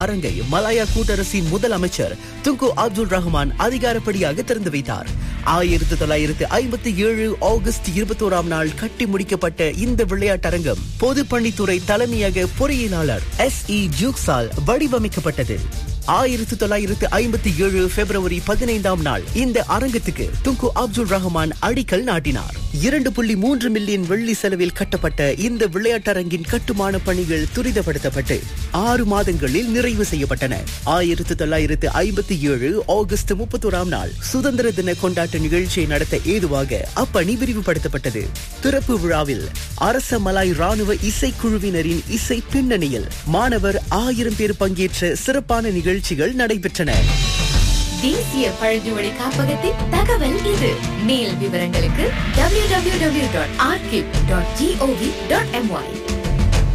அரங்கை மலாயா கூட்டரசின் முதல் அமைச்சர் துங்கு அப்துல் ரஹ்மான் அதிகாரப்படியாக திறந்து வைத்தார் ஆயிரத்தி தொள்ளாயிரத்து ஐம்பத்தி ஏழு ஆகஸ்ட் இருபத்தோராம் நாள் கட்டி முடிக்கப்பட்ட இந்த விளையாட்டரங்கம் பொதுப்பணித்துறை தலைமையக பொறியியலாளர் எஸ் இ ஜூக்ஸால் வடிவமைக்கப்பட்டது ஆயிரத்தி தொள்ளாயிரத்து ஐம்பத்தி ஏழு பிப்ரவரி பதினைந்தாம் நாள் இந்த அரங்கத்துக்கு துங்கு அப்துல் ரஹ்மான் அடிக்கல் நாட்டினார் இரண்டு புள்ளி மூன்று மில்லியன் வெள்ளி செலவில் கட்டப்பட்ட இந்த விளையாட்டரங்கின் கட்டுமான பணிகள் துரிதப்படுத்தப்பட்டு ஆறு மாதங்களில் நிறைவு செய்யப்பட்டன ஆயிரத்தி தொள்ளாயிரத்து ஐம்பத்தி ஏழு ஆகஸ்ட் முப்பத்தோராம் நாள் சுதந்திர தின கொண்டாட்ட நிகழ்ச்சியை நடத்த ஏதுவாக அப்பணி விரிவுபடுத்தப்பட்டது திறப்பு விழாவில் அரச மலாய் ராணுவ இசைக்குழுவினரின் இசை பின்னணியில் மாணவர் ஆயிரம் பேர் பங்கேற்ற சிறப்பான நிகழ்ச்சிகள் நடைபெற்றன தேசிய பழங்குடி காப்பகத்தின் தகவல் இது மேல் விவரங்களுக்கு www.archive.gov.my